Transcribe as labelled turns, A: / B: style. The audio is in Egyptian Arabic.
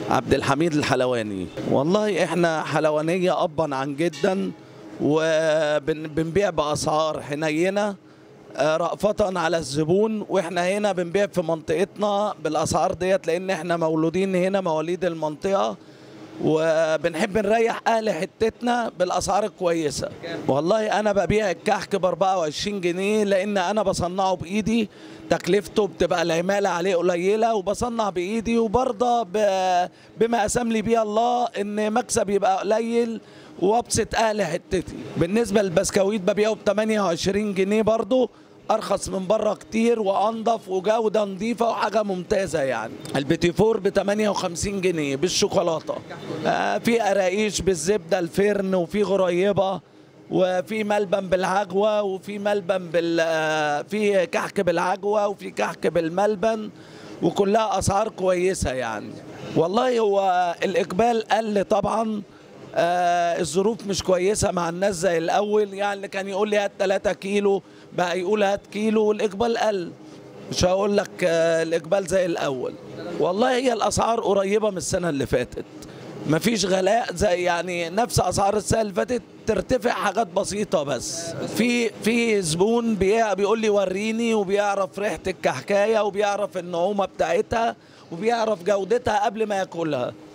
A: عبد الحميد الحلواني والله احنا حلوانيه ابا عن جدا وبنبيع باسعار حنينه آه، رأفة على الزبون واحنا هنا بنبيع في منطقتنا بالاسعار ديت لان احنا مولودين هنا مواليد المنطقه وبنحب نريح اهل حتتنا بالاسعار الكويسه والله انا ببيع الكحك ب 24 جنيه لان انا بصنعه بايدي تكلفته بتبقى العماله عليه قليله وبصنع بايدي وبرضه ب- بما اسام لي بيه الله ان مكسب يبقى قليل وابسط اهل حتتي بالنسبه للبسكويت ببيعه ب 28 جنيه برضه ارخص من بره كتير وانضف وجوده نظيفه وحاجه ممتازه يعني البيتي فور ب 58 جنيه بالشوكولاته آه في قراقيش بالزبده الفرن وفي غريبه وفي ملبن بالعجوه وفي ملبن بال آه، في كحك بالعجوه وفي كحك بالملبن وكلها اسعار كويسه يعني والله هو الاقبال قل طبعا آه الظروف مش كويسه مع الناس زي الاول يعني اللي كان يقول لي هات 3 كيلو بقى يقول هات كيلو والاقبال قل مش هقول لك آه الاقبال زي الاول والله هي الاسعار قريبه من السنه اللي فاتت مفيش غلاء زي يعني نفس اسعار السنه اللي فاتت ترتفع حاجات بسيطه بس في في زبون بي- بيقول لي وريني وبيعرف ريحه الكحكايه وبيعرف النعومه بتاعتها وبيعرف جودتها قبل ما ياكلها